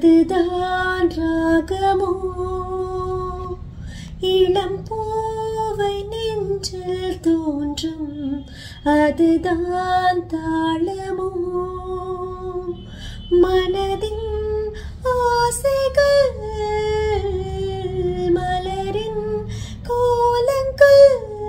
அதுதான் ராகமோ இளம் பூவை நெஞ்சில் தோன்றும் அதுதான் தாளமோ மனதின் ஆசைகள் மலரின் கோலங்கள்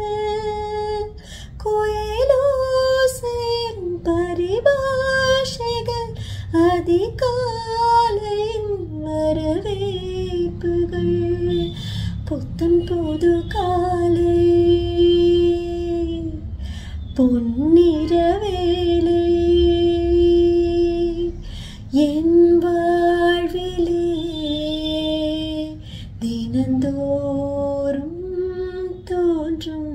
குயிலோசையின் பரிபாஷைகள் அதிகாலையின் வரவேற்புகள் புத்தம் புது காலை பொன்னிற வேலை என் வாழ்விலே தினந்தோறும் தோன்றும்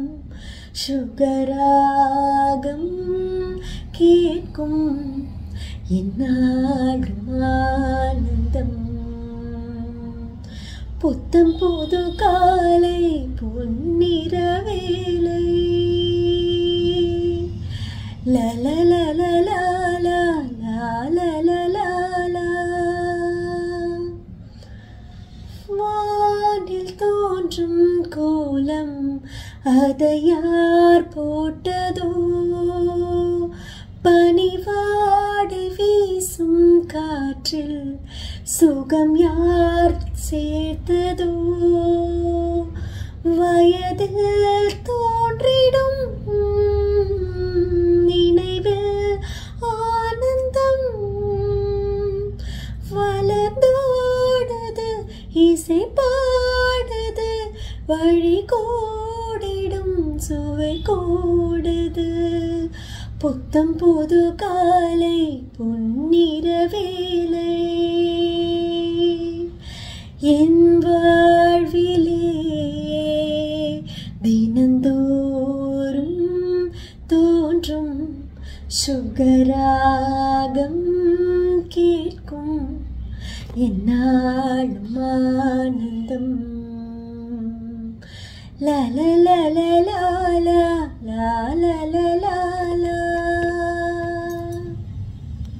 சுகராகம் கேட்கும் என்னாலும் ஆனந்தம் புத்தம் புது காலை பொன்னிற வேலை வானில் தோன்றும் கோலம் அதை யார் போட்டதோ பனிவாடை வீசும் காற்றில் சுகம் யார் சேர்த்ததோ வயதில் தோன்றிடும் நினைவில் ஆனந்தம் வளர்ந்தோடுது இசை பாடுது வழி கோடிடும் சுவை கோடுது புத்தம் புது காலை பொன்னிற வேலை என் வாழ்விலே தினந்தோறும் தோன்றும் சுகராகம் கேட்கும் என்னாலும் ஆனந்தம் la la la la la la la la la la